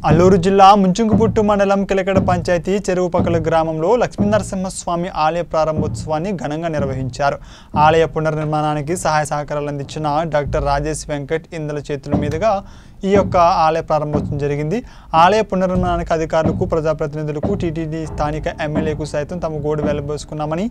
అల్లూరు జిల్లా ముంచుంకుపుట్టు మండలం కిలకడ పంచాయతీ చెరువుపక్కల గ్రామంలో లక్ష్మీనరసింహస్వామి ఆలయ ప్రారంభోత్సవాన్ని ఘనంగా నిర్వహించారు ఆలయ పునర్నిర్మాణానికి సహాయ సహకారాలు అందించిన డాక్టర్ రాజేష్ వెంకట్ ఇందల చేతుల మీదుగా ఈ యొక్క ఆలయ ప్రారంభోత్సవం జరిగింది ఆలయ పునర్నిర్మాణానికి అధికారులకు ప్రజాప్రతినిధులకు టీటీడీ స్థానిక ఎమ్మెల్యేకు సైతం తమ గోడు వెళ్లబోసుకున్నామని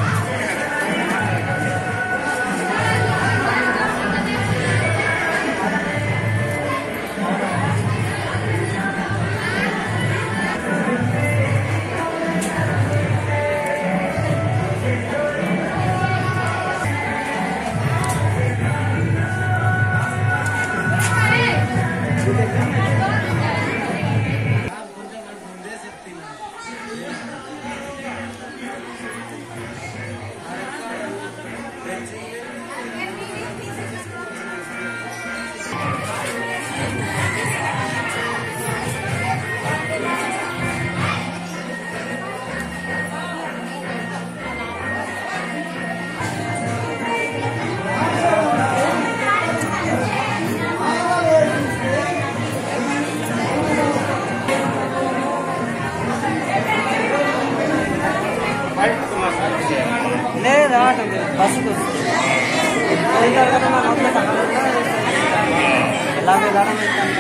లేదు రావటం బస్సుకు పోయిన తర్వాత మా మొదలు తగ్గకుండా ఎలాగో ఎలాగో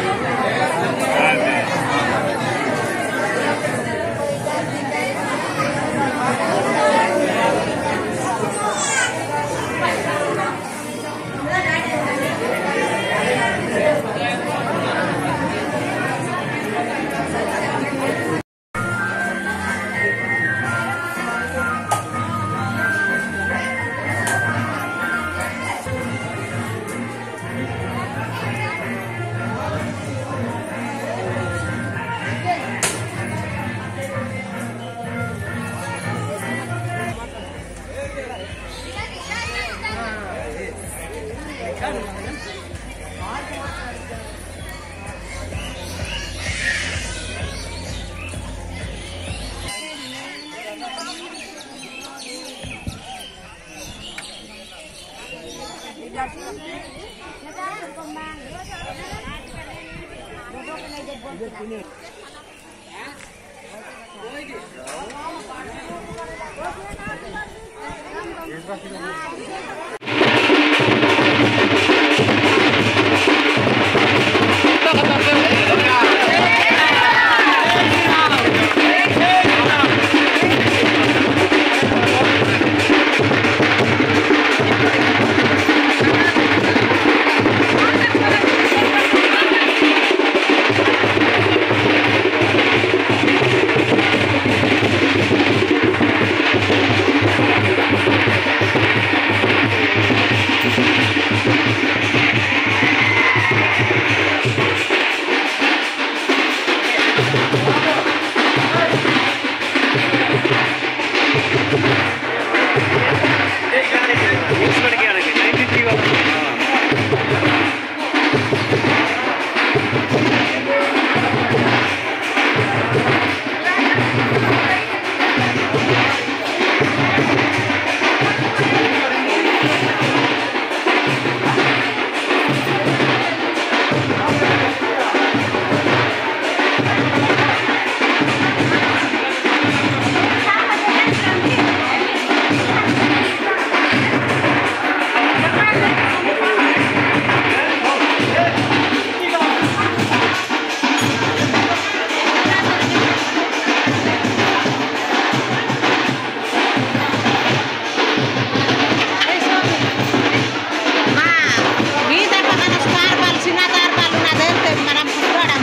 మా మీ దగ్గర మన స్టార్ బాల్ చిన్న స్టార్ బాల్ ఉన్నది మనం పుట్టుకోవడం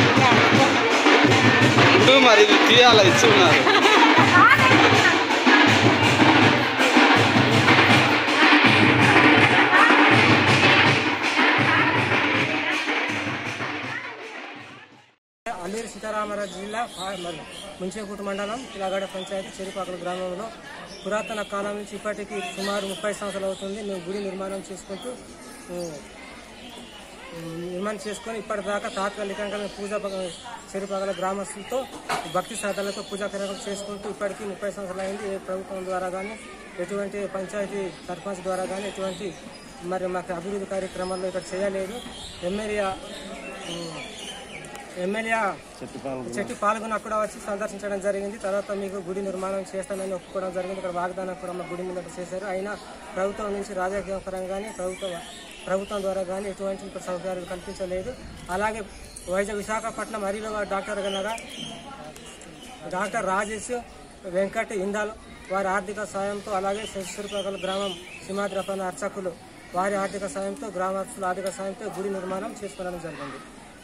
ఇప్పుడు మరి ఇది తీయాలి ఇచ్చి ఉన్నారు అల్లూరి సీతారామరాజు జిల్లా పా- మరి ముంచేకుట మండలం ఇలాగడ పంచాయతీ చెరుపాకల గ్రామంలో పురాతన కాలం నుంచి ఇప్పటికి సుమారు ముప్పై సంవత్సరాలు అవుతుంది మేము గుడి నిర్మాణం చేసుకుంటూ ఉ, ఉ, నిర్మాణం చేసుకొని ఇప్పటిదాకా తాత్కాలికంగా మేము పూజ చెరుపాకల గ్రామస్తులతో భక్తి శ్రద్ధలతో పూజా కార్యక్రమం చేసుకుంటూ ఇప్పటికీ ముప్పై సంవత్సరాలు అయింది ఏ ప్రభుత్వం ద్వారా కానీ ఎటువంటి పంచాయతీ సర్పంచ్ ద్వారా కానీ ఎటువంటి మరి మాకు అభివృద్ధి కార్యక్రమాల్లో ఇక్కడ చేయలేదు ఎమ్మెల్యే ఉ, ఎమ్మెల్యే చెట్టు పాల్గొన కూడా వచ్చి సందర్శించడం జరిగింది తర్వాత మీకు గుడి నిర్మాణం చేస్తానని ఒప్పుకోవడం జరిగింది ఇక్కడ వాగ్దానం కూడా మా గుడి ముందట చేశారు అయినా ప్రభుత్వం నుంచి రాజకీయ పరంగా కానీ ప్రభుత్వ ప్రభుత్వం ద్వారా కానీ ఎటువంటి ఇక్కడ సౌకర్యాలు కల్పించలేదు అలాగే వైజాగ్ విశాఖపట్నం హరిలో డాక్టర్ గనగా డాక్టర్ రాజేష్ వెంకట్ ఇందాల్ వారి ఆర్థిక సాయంతో అలాగే శశిరుపగల గ్రామం సింహాద్రపన అర్చకులు వారి ఆర్థిక సాయంతో గ్రామస్తుల ఆర్థిక సాయంతో గుడి నిర్మాణం చేసుకోవడం జరిగింది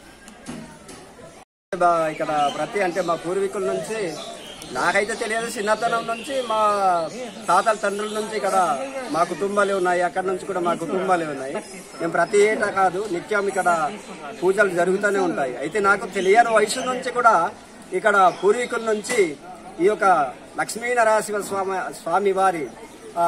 బా- ఇక్కడ ప్రతి అంటే మా పూర్వీకుల నుంచి నాకైతే తెలియదు చిన్నతనం నుంచి మా తాతల తండ్రుల నుంచి ఇక్కడ మా కుటుంబాలే ఉన్నాయి అక్కడ నుంచి కూడా మా కుటుంబాలే ఉన్నాయి మేము ప్రతి ఏటా కాదు నిత్యం ఇక్కడ పూజలు జరుగుతూనే ఉంటాయి అయితే నాకు తెలియని వయసు నుంచి కూడా ఇక్కడ పూర్వీకుల నుంచి ఈ యొక్క లక్ష్మీనరసింహ స్వామి స్వామి వారి ఆ,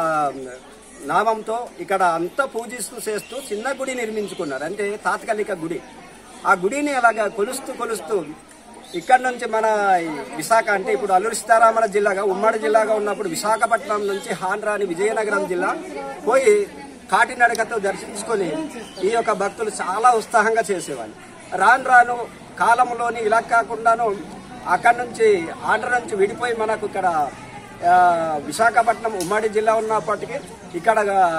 నామంతో ఇక్కడ అంతా పూజిస్తూ చేస్తూ చిన్న గుడి నిర్మించుకున్నారు అంటే తాత్కాలిక గుడి ఆ గుడిని అలాగా కొలుస్తూ కొలుస్తూ ఇక్కడ నుంచి మన ఈ విశాఖ అంటే ఇప్పుడు అల్లూరి సీతారామల జిల్లాగా ఉమ్మడి జిల్లాగా ఉన్నప్పుడు విశాఖపట్నం నుంచి హాండ్రాని విజయనగరం జిల్లా పోయి కాటినడకతో దర్శించుకొని ఈ యొక్క భక్తులు చాలా ఉత్సాహంగా చేసేవాళ్ళు రాను రాను కాలంలోని ఇలా కాకుండాను అక్కడ నుంచి ఆంధ్ర నుంచి విడిపోయి మనకు ఇక్కడ ఆ, విశాఖపట్నం ఉమ్మడి జిల్లా ఉన్నప్పటికీ ఇక్కడ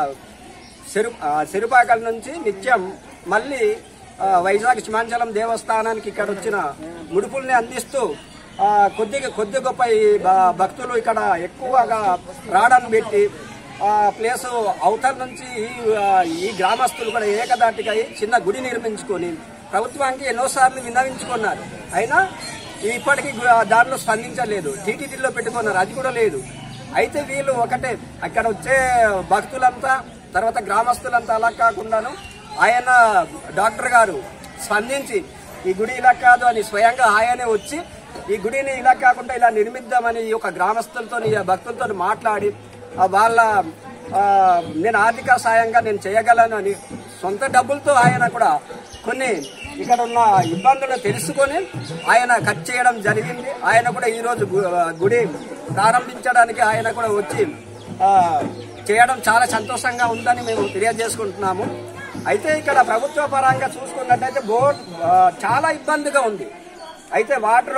చెరు ఆ, చెరుపాకల నుంచి నిత్యం మళ్ళీ ఆ, వైజాగ్ సింహాచలం దేవస్థానానికి ఇక్కడ వచ్చిన ముడుపుల్ని అందిస్తూ ఆ, కొద్దిగా కొద్ది గొప్ప ఈ భ- భక్తులు ఇక్కడ ఎక్కువగా రావడం పెట్టి ఆ ప్లేస్ అవతల నుంచి ఈ ఆ, ఈ గ్రామస్తులు కూడా ఏకదాటిగా అయి చిన్న గుడి నిర్మించుకొని ప్రభుత్వానికి ఎన్నోసార్లు విన్నవించుకున్నారు అయినా ఇప్పటికీ గు- దానిలో స్పందించలేదు టీటీడీలో పెట్టుకున్నారు అది కూడా లేదు అయితే వీళ్ళు ఒకటే అక్కడ వచ్చే భక్తులంతా తర్వాత గ్రామస్తులంతా అలా కాకుండాను ఆయన డాక్టర్ గారు స్పందించి ఈ గుడి ఇలా కాదు అని స్వయంగా ఆయనే వచ్చి ఈ గుడిని ఇలా కాకుండా ఇలా నిర్మిద్దామని ఈ యొక్క గ్రామస్తులతో ఈ భక్తులతో మాట్లాడి ఆ వాళ్ళ ఆ, నేను ఆర్థిక సాయంగా నేను చేయగలను అని సొంత డబ్బులతో ఆయన కూడా కొన్ని ఇక్కడ ఉన్న ఇబ్బందులు తెలుసుకొని ఆయన కట్ చేయడం జరిగింది ఆయన కూడా ఈరోజు గు- గుడి ప్రారంభించడానికి ఆయన కూడా వచ్చి ఆ, చేయడం చాలా సంతోషంగా ఉందని మేము తెలియజేసుకుంటున్నాము అయితే ఇక్కడ ప్రభుత్వ పరంగా చూసుకున్నట్టయితే బోర్ ఆ, చాలా ఇబ్బందిగా ఉంది అయితే వాటర్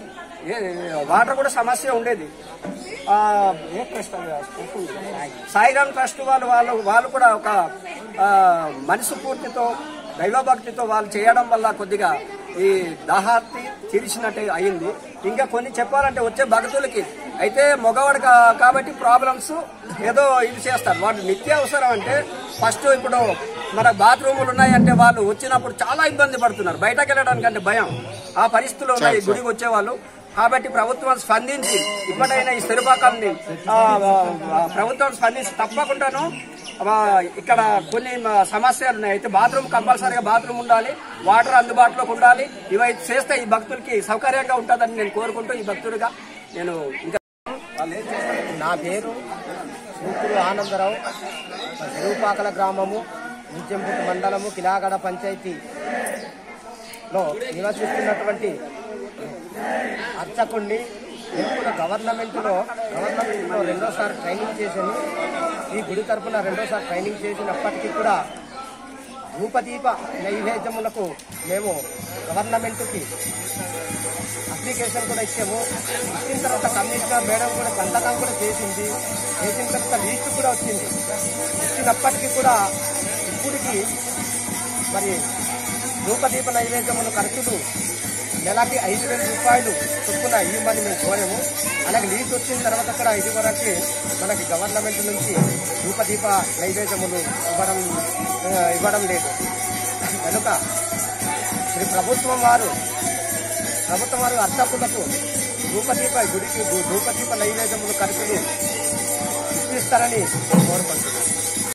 వాటర్ కూడా సమస్య ఉండేది ఆ, ఏ ట్రస్ట్ అది? సాయిరామ్ ట్రస్ట్ వాళ్ళు వాళ్ళు వాళ్ళు కూడా ఒక ఆ, మనసుపూర్తితో దైవభక్తితో వాళ్ళు చేయడం వల్ల కొద్దిగా ఈ దాహార్తి తీర్చినట్టు అయింది ఇంకా కొన్ని చెప్పాలంటే వచ్చే భక్తులకి అయితే మగవాడు కా- కాబట్టి ప్రాబ్లమ్స్ ఏదో ఇది చేస్తారు వాళ్ళు నిత్యావసరం అంటే ఫస్ట్ ఇప్పుడు మన బాత్రూములు ఉన్నాయంటే వాళ్ళు వచ్చినప్పుడు చాలా ఇబ్బంది పడుతున్నారు బయటకు వెళ్ళడానికి అంటే భయం ఆ పరిస్థితుల్లో ఉన్నాయి గుడికి వచ్చేవాళ్ళు కాబట్టి ప్రభుత్వం స్పందించి ఇప్పటికైనా ఈ సిరుపాకాలని ఆ, ఆ, ప్రభుత్వం స్పందించి తప్పకుండాను ఆ, ఇక్కడ కొన్ని మ- సమస్యలు ఉన్నాయి అయితే బాత్రూమ్ కంపల్సరీగా బాత్రూమ్ ఉండాలి వాటర్ అందుబాటులోకి ఉండాలి ఇవి చేస్తే ఈ భక్తులకి సౌకర్యంగా ఉంటుందని నేను కోరుకుంటూ ఈ భక్తుడిగా నేను ఇంకా నా పేరు సూపురు ఆనందరావు తిరుపాకల గ్రామము నిత్యంపుట్టు మండలము కిలాగడ పంచాయతీలో నివసిస్తున్నటువంటి అర్చకుణ్ణి నేను కూడా గవర్నమెంట్లో గవర్నమెంట్లో రెండోసారి ట్రైనింగ్ చేశాను ఈ గుడి తరపున రెండోసారి ట్రైనింగ్ చేసినప్పటికీ కూడా ధూపదీప నైవేద్యములకు మేము గవర్నమెంట్కి అప్లికేషన్ కూడా ఇచ్చాము ఇచ్చిన తర్వాత కమిషనర్ మేడం కూడా సంతకం కూడా చేసింది చేసిన తర్వాత లిస్ట్ కూడా వచ్చింది ఇచ్చినప్పటికీ కూడా ఇప్పటికి మరి ధూపదీప నైవేద్యముల ఖర్చులు నెలకి ఐదు వేల రూపాయలు చొప్పున ఇవ్వమని మేము కోరాము అలాగే లీజ్ వచ్చిన తర్వాత కూడా ఇది వరకు మనకి గవర్నమెంట్ నుంచి ధూపదీప నైవేద్యములు ఇవ్వడం ఆ, ఇవ్వడం లేదు కనుక శ్రీ ప్రభుత్వం వారు ప్రభుత్వం వారు అర్చకులకు ధూపదీప గుడికి ధూపదీప నైవేద్యములు ఖర్చులు ఇప్పిస్తారని కోరుకుంటున్నాను